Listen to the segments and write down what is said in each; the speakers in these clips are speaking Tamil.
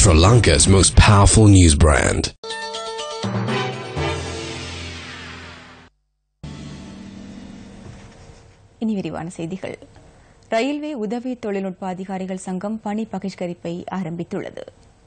Sri Lanka's most powerful news brand. இனி விரிவான செய்திகள் ரயில்வே உதவி தொழில்நுட்ப அதிகாரிகள் சங்கம் பணி பகிஷ்கரிப்பை ஆரம்பித்துள்ளது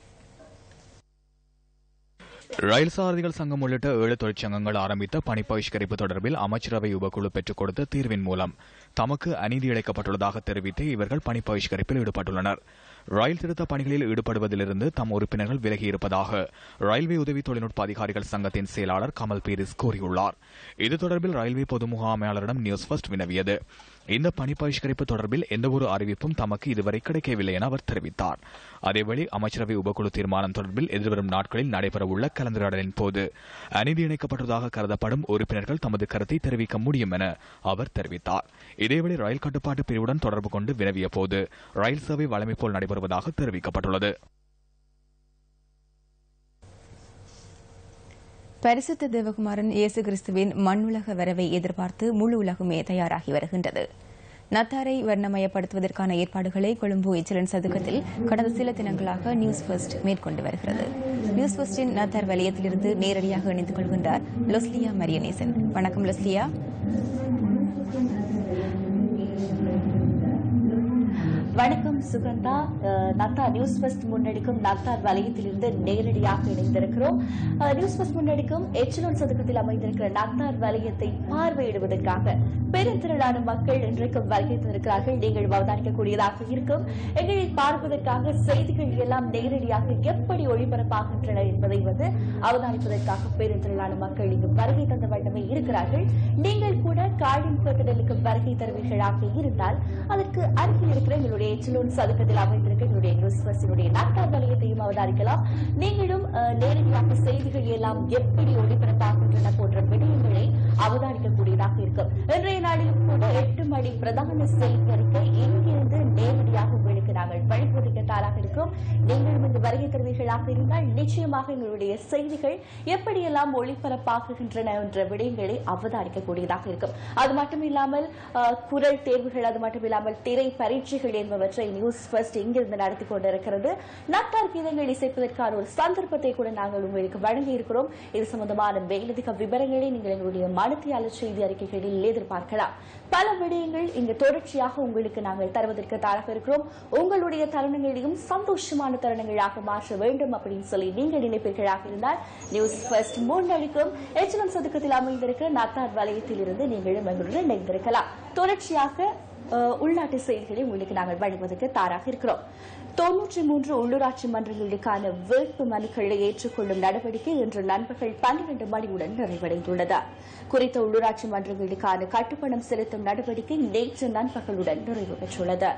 ரயில் சாரதிகள் சங்கம் உள்ளிட்ட ஏழு தொழிற்சங்கங்கள் ஆரம்பித்த பணி பகிஷ்கரிப்பு தொடர்பில் அமைச்சரவை உபக்குழு பெற்றுக் கொடுத்த தீர்வின் மூலம் தமக்கு அநீதி இழைக்கப்பட்டுள்ளதாக தெரிவித்து இவர்கள் பணி பகிஷ்கரிப்பில் ஈடுபட்டுள்ளனர் ரயில் திருத்த பணிகளில் ஈடுபடுவதிலிருந்து தம் உறுப்பினர்கள் விலகியிருப்பதாக ரயில்வே உதவி தொழில்நுட்ப அதிகாரிகள் சங்கத்தின் செயலாளர் கமல் பீரிஸ் கூறியுள்ளார் இது தொடர்பில் ரயில்வே பொது முகாமையாளரிடம் நியூஸ் ஃபர்ஸ்ட் வினவியது இந்த பணி பகிஷ்கரிப்பு தொடர்பில் எந்தவொரு அறிவிப்பும் தமக்கு இதுவரை கிடைக்கவில்லை என அவர் தெரிவித்தார் அதேவேளை அமைச்சரவை உபக்குழு தீர்மானம் தொடர்பில் எதிர்வரும் நாட்களில் நடைபெறவுள்ள கலந்துரையாடலின் போது அநீதி இணைக்கப்பட்டதாக கருதப்படும் உறுப்பினர்கள் தமது கருத்தை தெரிவிக்க முடியும் என அவர் தெரிவித்தார் இதேவேளை ரயில் கட்டுப்பாட்டு பிரிவுடன் தொடர்பு கொண்டு வினவிய போது ரயில் சேவை வழமை போல் நடைபெறுவதாக தெரிவிக்கப்பட்டுள்ளது பரிசுத்த தேவகுமாரன் இயேசு கிறிஸ்துவின் மண்ணுலக வரவை எதிர்பார்த்து முழு உலகுமே தயாராகி வருகின்றது நத்தாரை வர்ணமயப்படுத்துவதற்கான ஏற்பாடுகளை கொழும்பு எச்சலன் சதுக்கத்தில் கடந்த சில தினங்களாக நியூஸ் ஃபர்ஸ்ட் மேற்கொண்டு வருகிறது நியூஸ் ஃபர்ஸ்டின் நத்தார் வலயத்திலிருந்து நேரடியாக இணைந்து கொள்கின்றார் லொஸ்லியா மரியநேசன் வணக்கம் லொஸ்லியா வணக்கம் சுகந்தா அஹ், நத்தா நியூஸ் ஃபர்ஸ்ட் முன்னெடுக்கும் நத்தார் வலயத்திலிருந்து நேரடியாக இணைந்திருக்கிறோம் அஹ், நியூஸ் ஃபர்ஸ்ட் முன்னெடுக்கும் எச்சிலோன் சதுக்கத்தில் அமைந்திருக்கிற நத்தார் வலயத்தை பார்வையிடுவதற்காக பெருந்திரளான மக்கள் இன்றைக்கும் வருகை தந்திருக்கிறார்கள் நீங்கள் அவதானிக்கக்கூடியதாக இருக்கும் எங்களை பார்ப்பதற்காக செய்திகள் எல்லாம் நேரடியாக எப்படி ஒளிபரப்பாகின்றன என்பதை வந்து அவதானிப்பதற்காக பெருந்திரளான மக்கள் இங்கு வருகை தந்த வண்ணமே இருக்கிறார்கள் நீங்கள் கூட காலின் கடலுக்கு வருகை தருவீர்களாக இருந்தால் அதற்கு அருகில் இருக்கிற எங்களுடைய எச்சிலோன் சதுக்கத்தில் அமைந்திருக்க எங்களுடைய நியூஸ் பஸ்ஸினுடைய நாட்டார் வலயத்தையும் அவதானிக்கலாம் நீங்களும் அஹ், நேரடியாக செய்திகள் எல்லாம் எப்படி ஒளிபரப்பாகின்றன போன்ற விடயங்களை அவதானிக்கக்கூடியதாக இருக்கும் இன்றைய நாளிலும் கூட எட்டு மணி பிரதான செய்தி அறிக்கை இங்கிருந்து நேரடியாக உங்களுக்கு நாங்கள் வழிபொதிக்க தயாராக இருக்கிறோம் நீங்களும் இந்த வருகை தருவீர்களாக இருந்தால் நிச்சயமாக எங்களுடைய செய்திகள் எப்படியெல்லாம் ஒளிபரப்பாகுகின்றன என்ற விடயங்களை அவதானிக்கக்கூடியதாக இருக்கும் அது மட்டும் இல்லாமல் அஹ், குரல் தேர்வுகள் அது மட்டும் இல்லாமல் திரை பரீட்சைகள் என்பவற்றை நியூஸ் ஃபர்ஸ்ட் இங்கிருந்து நடத்தி கொண்டிருக்கிறது நட்டார் கீதங்கள் இசைப்பதற்கான ஒரு சந்தர்ப்பத்தை கூட நாங்கள் உங்களுக்கு வழங்கி இருக்கிறோம் இது சம்பந்தமான மேலதிக விவரங்களை நீங்கள் எங்களுடைய மனத்தியாளர் செய்தி அறிக்கைகளில் எதிர்பார்க்கலாம் பல விடயங்கள் இங்கு தொடர்ச்சியாக உங்களுக்கு நாங்கள் தருவதற்கு தயாராக இருக்கிறோம் உங்களுடைய தருணங்களையும் சந்தோஷமான தருணங்களாக மாற்ற வேண்டும் அப்படின்னு சொல்லி நீங்கள் நினைப்பீர்களாக இருந்தால் நியூஸ் ஃபர்ஸ்ட் முன்னெடுக்கும் எச்எம் சதுக்கத்தில் அமைந்திருக்கிற நத்தார் வலயத்தில் இருந்து நீங்களும் எங்களுடன் இணைந்திருக்கலாம் தொடர்ச்சியாக அஹ், உள்நாட்டு செய்திகளை உங்களுக்கு நாங்கள் வழங்குவதற்கு தயாராக இருக்கிறோம் தொன்னூற்றி மூன்று உள்ளூராட்சி மன்றங்களுக்கான வேட்பு மனுக்களை ஏற்றுக்கொள்ளும் நடவடிக்கை இன்று நண்பகல் பன்னிரண்டு மணியுடன் நிறைவடைந்துள்ளது குறித்த உள்ளூராட்சி மன்றங்களுக்கான கட்டுப்பணம் செலுத்தும் நடவடிக்கை நேற்று நண்பகலுடன் நிறைவு பெற்றுள்ளது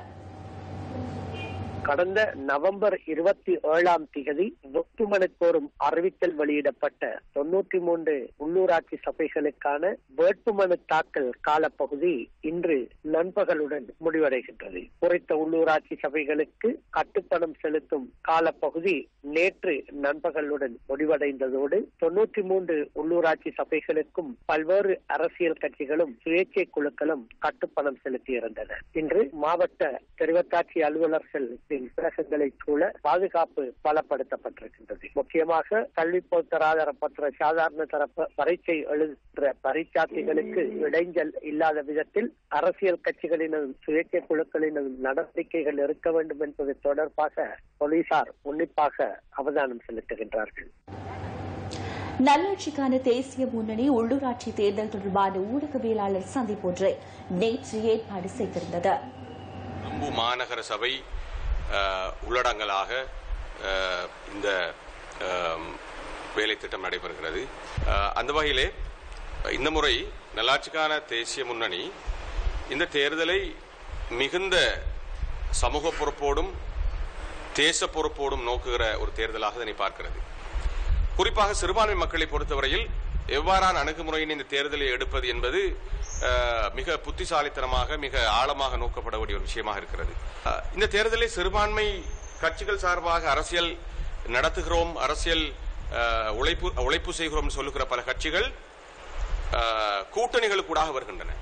கடந்த நவம்பர் இருபத்தி ஏழாம் திகதி வேட்புமனு கோரும் அறிவித்தல் வெளியிடப்பட்ட தொன்னூற்றி மூன்று உள்ளூராட்சி சபைகளுக்கான வேட்புமனு தாக்கல் காலப்பகுதி இன்று நண்பகலுடன் முடிவடைகின்றது குறித்த உள்ளூராட்சி சபைகளுக்கு கட்டுப்பணம் செலுத்தும் காலப்பகுதி நேற்று நண்பகலுடன் முடிவடைந்ததோடு தொன்னூற்றி மூன்று உள்ளூராட்சி சபைகளுக்கும் பல்வேறு அரசியல் கட்சிகளும் சுயேட்சை குழுக்களும் கட்டுப்பணம் செலுத்தியிருந்தன இன்று மாவட்ட தெரிவத்தாட்சி அலுவலர்கள் விலகங்களை சூழ பாதுகாப்பு பலப்படுத்தப்பட்டிருக்கின்றது முக்கியமாக கல்வி பொருத்தராதார பற்ற சாதாரண தரப்பு பரீட்சை எழுதுகின்ற பரீட்சார்த்திகளுக்கு இடைஞ்சல் இல்லாத விதத்தில் அரசியல் கட்சிகளினதும் சுயேட்சை குழுக்களினதும் நடவடிக்கைகள் இருக்க வேண்டும் என்பது தொடர்பாக போலீசார் உன்னிப்பாக அவதானம் செலுத்துகின்றார்கள் நல்லாட்சிக்கான தேசிய முன்னணி உள்ளூராட்சி தேர்தல் தொடர்பான ஊடகவியலாளர் சந்திப்பு ஒன்றை நேற்று ஏற்பாடு செய்திருந்தது அம்பு மாநகர சபை அஹ், உள்ளடங்கலாக அஹ், இந்த அஹ், வேலை திட்டம் நடைபெறுகிறது அஹ், அந்த வகையிலே இந்த முறை நல்லாட்சிக்கான தேசிய முன்னணி இந்த தேர்தலை மிகுந்த சமூக பொறுப்போடும் தேச பொறுப்போடும் நோக்குகிற ஒரு தேர்தலாக இதனை பார்க்கிறது குறிப்பாக சிறுபான்மை மக்களை பொறுத்தவரையில் எவ்வாறான அணுகுமுறையின் இந்த தேர்தலை எடுப்பது என்பது அஹ், மிக புத்திசாலித்தனமாக மிக ஆழமாக நோக்கப்பட வேண்டிய ஒரு விஷயமாக இருக்கிறது அஹ், இந்த தேர்தலை சிறுபான்மை கட்சிகள் சார்பாக அரசியல் நடத்துகிறோம் அரசியல் அஹ், உழைப்பு உழைப்பு செய்கிறோம் சொல்லுகிற பல கட்சிகள் அஹ், கூட்டணிகளுக்கூடாக வருகின்றன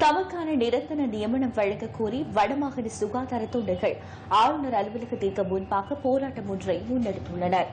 தமக்கான நிரந்தர நியமனம் வழங்க கோரி வடமாகாண சுகாதார தொண்டர்கள் ஆளுநர் அலுவலகத்திற்கு முன்பாக போராட்டம் ஒன்றை முன்னெடுத்துள்ளனர்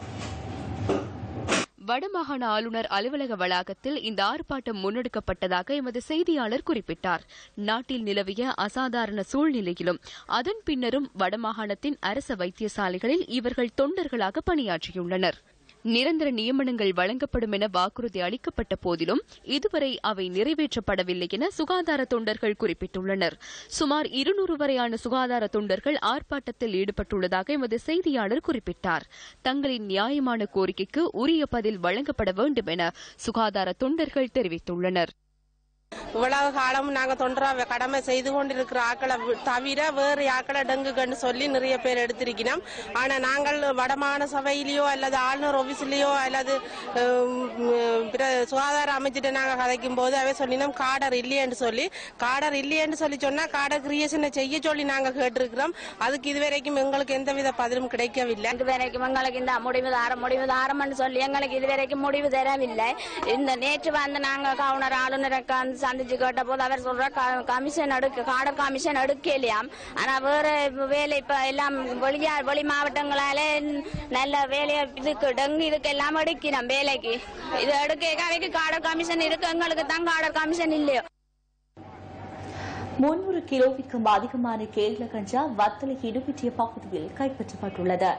வடமாகாண ஆளுநர் அலுவலக வளாகத்தில் இந்த ஆர்ப்பாட்டம் முன்னெடுக்கப்பட்டதாக எமது செய்தியாளர் குறிப்பிட்டார் நாட்டில் நிலவிய அசாதாரண சூழ்நிலையிலும் அதன் பின்னரும் வடமாகாணத்தின் அரச வைத்தியசாலைகளில் இவர்கள் தொண்டர்களாக பணியாற்றியுள்ளனர் நிரந்தர நியமனங்கள் வழங்கப்படும் என வாக்குறுதி அளிக்கப்பட்ட போதிலும் இதுவரை அவை நிறைவேற்றப்படவில்லை என சுகாதார தொண்டர்கள் குறிப்பிட்டுள்ளனர் சுமார் இருநூறு வரையான சுகாதார தொண்டர்கள் ஆர்ப்பாட்டத்தில் ஈடுபட்டுள்ளதாக எமது செய்தியாளர் குறிப்பிட்டார் தங்களின் நியாயமான கோரிக்கைக்கு உரிய பதில் வழங்கப்பட வேண்டும் என சுகாதார தொண்டர்கள் தெரிவித்துள்ளனர் இவ்வளவு காலம் நாங்க தொண்டரா கடமை செய்து கொண்டிருக்கிற ஆக்களை வி- தவிர வேறு ஆக்களை டெங்குன்னு சொல்லி நிறைய பேர் எடுத்திருக்கிறோம் ஆனா நாங்கள் வடமாகாண சபையிலேயோ அல்லது ஆளுநர் ஆபீஸ்லயோ அல்லது உம், உம், பிற சுகாதார அமைச்சிட்ட நாங்க கதைக்கும் போது அவை சொல்லினோம் காடர் இல்லையென்று சொல்லி காடர் இல்லையென்று சொல்லி சொன்னா காடர் கிரியேஷனை செய்ய சொல்லி நாங்க கேட்டிருக்கிறோம் அதுக்கு இதுவரைக்கும் எங்களுக்கு எந்தவித பதிலும் கிடைக்கவில்லை இதுவரைக்கும் எங்களுக்கு இந்த முடிவு தாரம் முடிவு தாரம்னு சொல்லி எங்களுக்கு இதுவரைக்கும் முடிவு தரவில்லை இந்த நேற்று வந்து நாங்க கவுனர் ஆளுநரை வந்து சந்திச்சு கேட்ட போது அவர் சொல்ற க- கமிஷன் எடுக்க காடர் கமிஷன் எடுக்கலையாம் ஆனா வேற வேலை இப்ப எல்லாம் வெளியா வெளி மாவட்டங்களால நல்ல வேலையை இதுக்கு டெங்கு இதுக்கு எல்லாம் எடுக்கிறோம் வேலைக்கு இது எடுக்க அவைக்கு காடர் கமிஷன் இருக்கு எங்களுக்கு தான் காடர் கமிஷன் இல்லையோ முன்னூறு கிலோவிற்கும் அதிகமான கேரள கஞ்சா வத்தலை இடுபிட்டிய பகுதியில் கைப்பற்றப்பட்டுள்ளது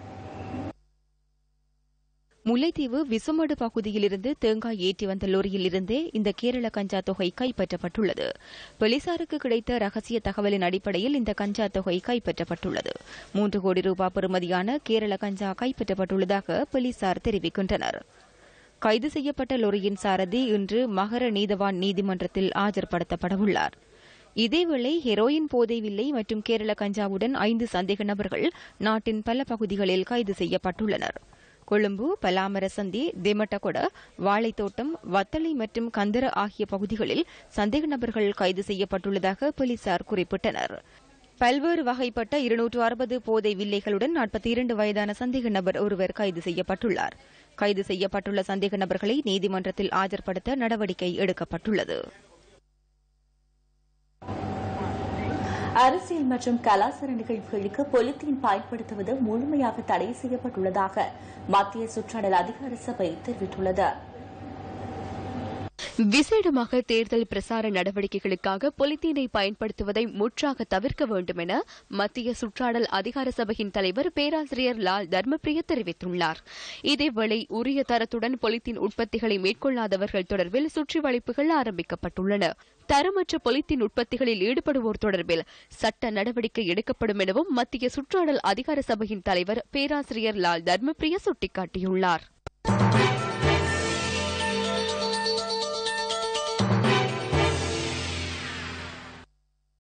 முல்லைத்தீவு விசுமடு பகுதியிலிருந்து தேங்காய் ஏற்றி வந்த லோரியில் இருந்தே இந்த கேரள கஞ்சா தொகை கைப்பற்றப்பட்டுள்ளது போலீசாருக்கு கிடைத்த ரகசிய தகவலின் அடிப்படையில் இந்த கஞ்சா தொகை கைப்பற்றப்பட்டுள்ளது மூன்று கோடி ரூபாய் பெறுமதியான கேரள கஞ்சா கைப்பற்றப்பட்டுள்ளதாக போலீசார் தெரிவிக்கின்றனர் கைது செய்யப்பட்ட லொரியின் சாரதி இன்று மகர நீதவான் நீதிமன்றத்தில் ஆஜர்படுத்தப்படவுள்ளார் இதேவேளை ஹெரோயின் போதை வில்லை மற்றும் கேரள கஞ்சாவுடன் ஐந்து சந்தேக நபர்கள் நாட்டின் பல பகுதிகளில் கைது செய்யப்பட்டுள்ளனர் கொழும்பு பலாமரசந்தி தெமட்டகொட வாழைத்தோட்டம் வத்தளை மற்றும் கந்தர ஆகிய பகுதிகளில் சந்தேக நபர்கள் கைது செய்யப்பட்டுள்ளதாக போலீசார் குறிப்பிட்டனர் பல்வேறு வகைப்பட்ட இருநூற்று அறுபது போதை வில்லைகளுடன் நாற்பத்தி இரண்டு வயதான சந்தேக நபர் ஒருவர் கைது செய்யப்பட்டுள்ளார் கைது செய்யப்பட்டுள்ள சந்தேக நபர்களை நீதிமன்றத்தில் ஆஜர்படுத்த நடவடிக்கை எடுக்கப்பட்டுள்ளது அரசியல் மற்றும் கலாச்சார நிகழ்வுகளுக்கு பொலித்தீன் பயன்படுத்துவது முழுமையாக தடை செய்யப்பட்டுள்ளதாக மத்திய சுற்றாடல் அதிகார சபை தெரிவித்துள்ளது விசேடமாக தேர்தல் பிரசார நடவடிக்கைகளுக்காக பொலித்தீனை பயன்படுத்துவதை முற்றாக தவிர்க்க வேண்டும் என மத்திய சுற்றாடல் அதிகார சபையின் தலைவர் பேராசிரியர் லால் தர்மபிரிய தெரிவித்துள்ளார் இதேவேளை உரிய தரத்துடன் பொலித்தீன் உற்பத்திகளை மேற்கொள்ளாதவர்கள் தொடர்பில் சுற்றி வளைப்புகள் ஆரம்பிக்கப்பட்டுள்ளன தரமற்ற பொலித்தீன் உற்பத்திகளில் ஈடுபடுவோர் தொடர்பில் சட்ட நடவடிக்கை எடுக்கப்படும் எனவும் மத்திய சுற்றாடல் அதிகார சபையின் தலைவர் பேராசிரியர் லால் தர்மபிரிய சுட்டிக்காட்டியுள்ளார்